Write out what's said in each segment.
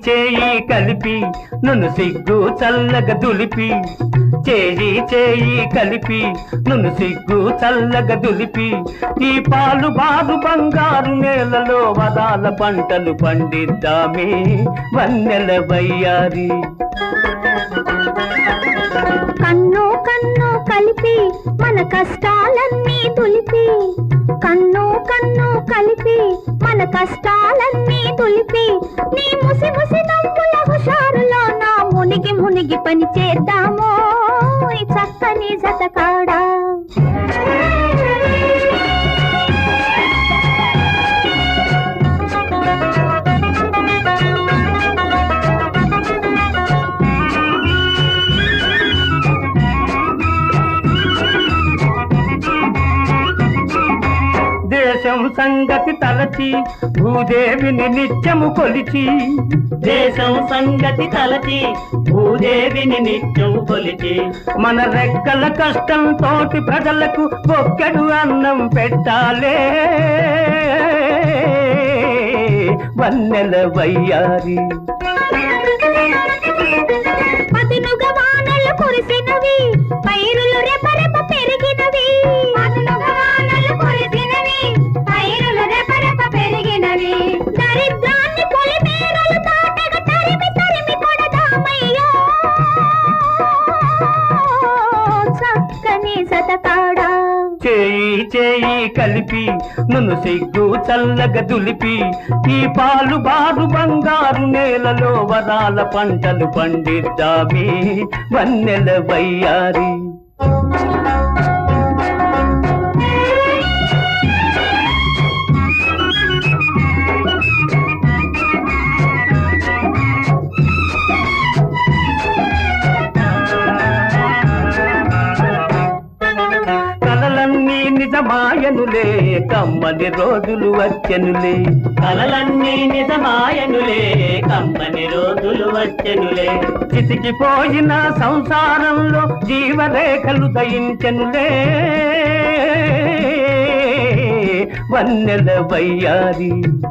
చేయి కలిపి నన్ను సిగ్గు చల్లగా దులిపి చేయి చేయి కలిపి నన్ను సిగ్గు చల్లగా దులిపి ఈ పాలు బారు బంగారు నేలలో వదాల పంటలు పండిద్దామే వన్నెల వయ్యారి కన్ను కన్ను కలిపి మన కష్టాలన్నీ తులిపి కన్ను కన్ను కలిపి మన కష్టాలన్నీ తులిపి నీ ముసి ముసి నవ్వుల హుషారులో నా మునిగి మునిగి పని చేద్దామో ఈ చక్కని జతకాడా దేశం సంగతి తలచి భూదేవిని నిత్యము కొలిచి దేశం సంగతి తలచి భూదేవిని నిత్యం కొలిచి మన రెక్కల కష్టం తోటి ప్రజలకు ఒక్కడు అన్నం పెట్టాలే వన్నెల వయ్యారి పదునుగా వానలు కురిసినవి పైరులు రెపరెప పెరిగినవి పదునుగా వానలు కురిసినవి పైరులు రెపరెప పెరిగినవి దరిద్రాన్ని పొలిమేరలు తాటగా తరిమి తరిమి కొడదామయ్యో చక్కని సతకాడా చేయి చేయి కలిపి నన్ను సిగ్గు చల్లగా దులిపి ఈ పాలు బారు బంగారు నేలలో వరాల పంటలు పండిద్దామి వన్నెల వయ్యారి కలలన్నీ నిజమాయనులే కమ్మని రోజులు వచ్చెనులే కలలన్నీ నిజమాయనులే కమ్మని రోజులు వచ్చెనులే చితికిపోయిన సంసారంలో జీవరేఖలు దయించెనులే వన్నెల వయ్యారి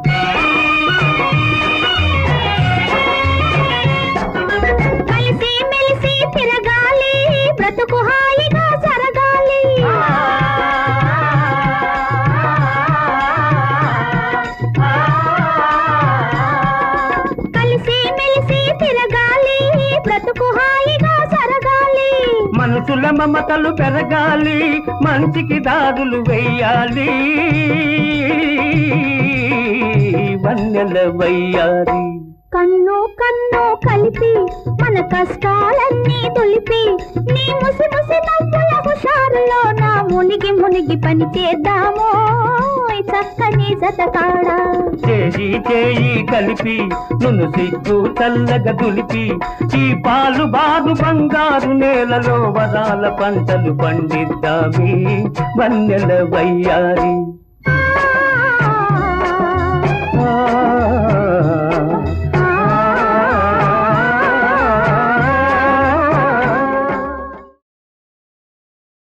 కలిసి మెలిసి తిరగాలి బ్రతుకు హాయిగా జరగాలి కలిసి మెలిసి తిరగాలి బ్రతుకు హాయిగా జరగాలి మనసుల మమతలు పెరగాలి మంచికి దారులు వెయ్యాలి వన్నెల వయ్యారి కన్ను కన్ను కలిపి మన కష్టాలన్నీ తొలిపి నీ ముసి ముసి నవ్వుల హుషారులో నా మునిగి మునిగి పని చేద్దామో ఈ చక్కని జతకాడా చేయి చేయి కలిపి నన్ను సిగ్గు చల్లగా దులిపి ఈ పాలు బారు బంగారు నేలలో వరాల పంటలు పండిద్దామి వన్నెల వయ్యారి